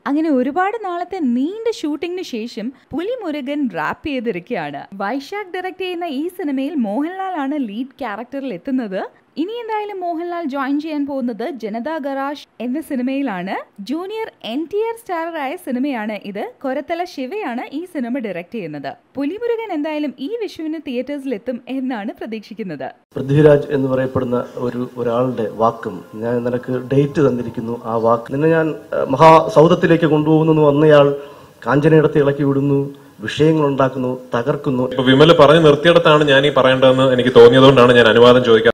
അങ്ങനെ ഒരുപാട് നാളത്തെ നീണ്ട ഷൂട്ടിങ്ങിന് ശേഷം പുലിമുരുകൻ റാപ്പ് ചെയ്തിരിക്കുകയാണ് വൈശാഖ് ഡയറക്ട് ചെയ്യുന്ന ഈ സിനിമയിൽ മോഹൻലാൽ ആണ് ലീഡ് ക്യാരക്ടറിൽ എത്തുന്നത് ഇനി എന്തായാലും മോഹൻലാൽ ജോയിൻ ചെയ്യാൻ പോകുന്നത് ജനതാ ഗറാഷ് എന്ന സിനിമയിലാണ് ജൂനിയർ എൻ ടി ആർ സ്റ്റാറായ സിനിമയാണ് ഇത് കൊരത്തല ശിവയാണ് ഈ സിനിമ ഡയറക്ട് ചെയ്യുന്നത് പുലിമുരുകൻ എന്തായാലും ഈ വിഷുവിന് തിയേറ്റേഴ്സിൽ എത്തും എന്നാണ് പ്രതീക്ഷിക്കുന്നത് പൃഥ്വിരാജ് എന്ന് പറയപ്പെടുന്ന ഒരു ഒരാളുടെ വാക്കും ഞാൻ നിനക്ക് ഡേറ്റ് തന്നിരിക്കുന്നു ആ വാക്ക് നിന്നെ ഞാൻ ഏഹ്, മഹാസൗധത്തിലേക്ക് കൊണ്ടുപോകുന്നു വന്നയാൾ കാഞ്ചനയിടത്ത് ഇളക്കി വിടുന്നു വിഷയങ്ങൾ ഉണ്ടാക്കുന്നു തകർക്കുന്നു ഇപ്പൊ വിമല് പറഞ്ഞു നിർത്തിയിടത്താണ് ഞാൻ ഈ പറയേണ്ടതെന്ന് എനിക്ക് തോന്നിയതുകൊണ്ടാണ് ഞാൻ അനുവാദം ചോദിക്കാൻ